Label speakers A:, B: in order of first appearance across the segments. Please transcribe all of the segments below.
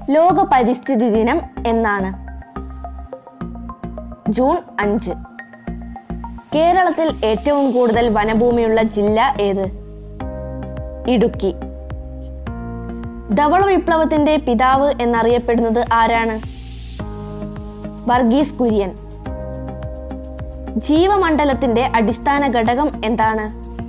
A: ലോക പരിസ്ഥിതി ദിനം എന്നാണ് ജൂൺ അഞ്ച് കേരളത്തിൽ ഏറ്റവും കൂടുതൽ വനഭൂമിയുള്ള ജില്ല ഏത് ഇടുക്കി ധവള വിപ്ലവത്തിന്റെ പിതാവ് എന്നറിയപ്പെടുന്നത് ആരാണ് വർഗീസ് കുര്യൻ ജീവമണ്ഡലത്തിന്റെ അടിസ്ഥാന ഘടകം എന്താണ്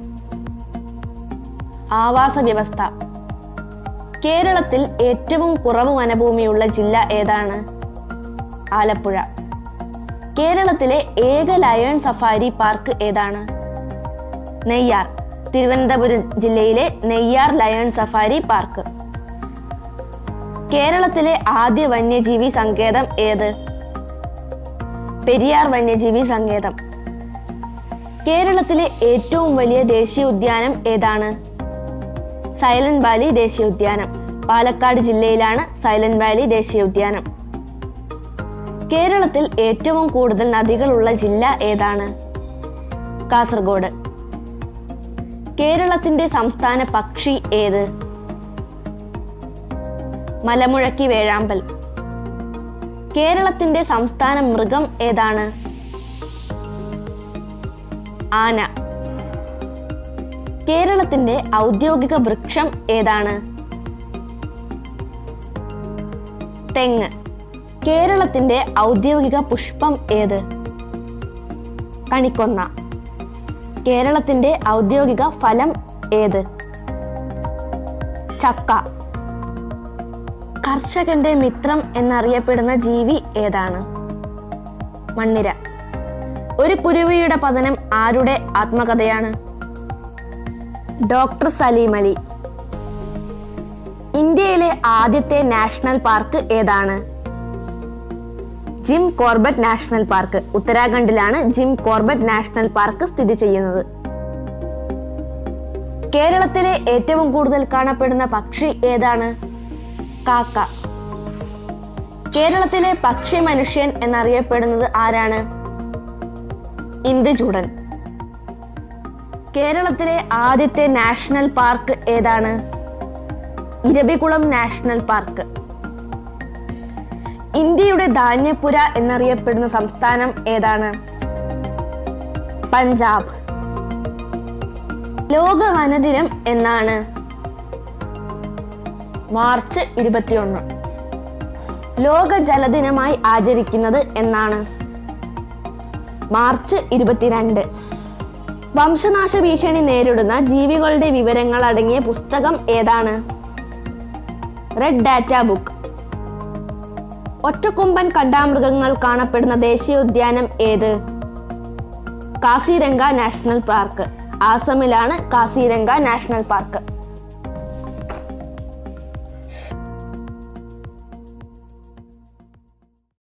A: ആവാസ വ്യവസ്ഥ കേരളത്തിൽ ഏറ്റവും കുറവ് വനഭൂമിയുള്ള ജില്ല ഏതാണ് ആലപ്പുഴ കേരളത്തിലെ ഏക ലയൺ സഫാരി പാർക്ക് ഏതാണ് നെയ്യാർ തിരുവനന്തപുരം ജില്ലയിലെ നെയ്യാർ ലയൺ സഫാരി പാർക്ക് കേരളത്തിലെ ആദ്യ വന്യജീവി സങ്കേതം ഏത് പെരിയാർ വന്യജീവി സങ്കേതം കേരളത്തിലെ ഏറ്റവും വലിയ ദേശീയ ഉദ്യാനം ഏതാണ് സൈലന്റ് വാലി ദേശീയ ഉദ്യാനം പാലക്കാട് ജില്ലയിലാണ് സൈലന്റ് വാലി ദേശീയ ഉദ്യാനം കേരളത്തിൽ ഏറ്റവും കൂടുതൽ നദികളുള്ള ജില്ല ഏതാണ് കാസർഗോഡ് കേരളത്തിന്റെ സംസ്ഥാന പക്ഷി ഏത് മലമുഴക്കി വേഴാമ്പൽ കേരളത്തിന്റെ സംസ്ഥാന മൃഗം ഏതാണ് ആന കേരളത്തിന്റെ ഔദ്യോഗിക വൃക്ഷം ഏതാണ് തെങ്ങ് കേരളത്തിന്റെ ഔദ്യോഗിക പുഷ്പം ഏത് കണിക്കൊന്ന കേരളത്തിന്റെ ഔദ്യോഗിക ഫലം ഏത് ചക്ക കർഷകന്റെ മിത്രം എന്നറിയപ്പെടുന്ന ജീവി ഏതാണ് മണ്ണിര ഒരു കുരുവിയുടെ പതനം ആരുടെ ആത്മകഥയാണ് ഡോക്ടർ സലീം അലി ഇന്ത്യയിലെ ആദ്യത്തെ നാഷണൽ പാർക്ക് ഏതാണ് ജിം കോർബറ്റ് നാഷണൽ പാർക്ക് ഉത്തരാഖണ്ഡിലാണ് ജിം കോർബറ്റ് നാഷണൽ പാർക്ക് സ്ഥിതി ചെയ്യുന്നത് കേരളത്തിലെ ഏറ്റവും കൂടുതൽ കാണപ്പെടുന്ന പക്ഷി ഏതാണ് കാക്ക കേരളത്തിലെ പക്ഷി മനുഷ്യൻ എന്നറിയപ്പെടുന്നത് ആരാണ് ഇന്ദുചൂടൻ കേരളത്തിലെ ആദ്യത്തെ നാഷണൽ പാർക്ക് ഏതാണ് ഇരവികുളം നാഷണൽ പാർക്ക് ഇന്ത്യയുടെ ധാന്യപുര എന്നറിയപ്പെടുന്ന സംസ്ഥാനം ഏതാണ് പഞ്ചാബ് ലോക വനദിനം എന്നാണ് മാർച്ച് ഇരുപത്തിയൊന്ന് ലോക ജലദിനമായി ആചരിക്കുന്നത് എന്നാണ് മാർച്ച് ഇരുപത്തിരണ്ട് വംശനാശ ഭീഷണി നേരിടുന്ന ജീവികളുടെ വിവരങ്ങൾ അടങ്ങിയ പുസ്തകം ഏതാണ് റെഡ് ഡാറ്റ ബുക്ക് ഒറ്റക്കൊമ്പൻ കണ്ടാമൃഗങ്ങൾ കാണപ്പെടുന്ന ദേശീയോദ്യാനം ഏത് കാസിരംഗ നാഷണൽ പാർക്ക് ആസമിലാണ് കാസിരംഗ നാഷണൽ പാർക്ക്